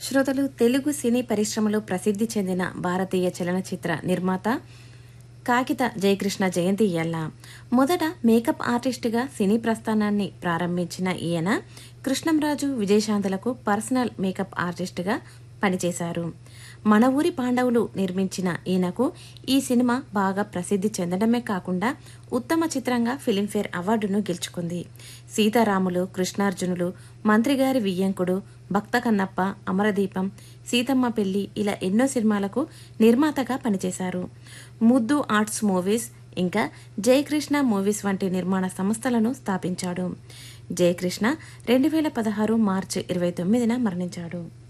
శ్రోతలు తెలుగు సినీ పరిశ్రమలో ప్రసిద్ధి చెందిన భారతీయ చలనచిత్ర నిర్మాత కాకిత జయకృష్ణ జయంతి ఇయ్యాల మొదట మేకప్ ఆర్టిస్టుగా సినీ ప్రస్థానాన్ని ప్రారంభించిన ఈయన కృష్ణంరాజు విజయశాంతులకు పర్సనల్ మేకప్ ఆర్టిస్టుగా పనిచేశారు మన ఊరి పాండవులు నిర్మించిన ఈయనకు ఈ సినిమా బాగా ప్రసిద్ధి చెందడమే కాకుండా ఉత్తమ చిత్రంగా ఫిలింఫేర్ అవార్డును గెలుచుకుంది సీతారాములు కృష్ణార్జునులు మంత్రిగారి వియ్యంకుడు భక్త కన్నప్ప అమరదీపం సీతమ్మ పెళ్లి ఇలా ఎన్నో సినిమాలకు నిర్మాతగా పనిచేశారు ముద్దు ఆర్ట్స్ మూవీస్ ఇంకా జయకృష్ణ మూవీస్ వంటి నిర్మాణ సంస్థలను స్థాపించాడు జయకృష్ణ రెండు వేల పదహారు మార్చి ఇరవై తొమ్మిదిన మరణించాడు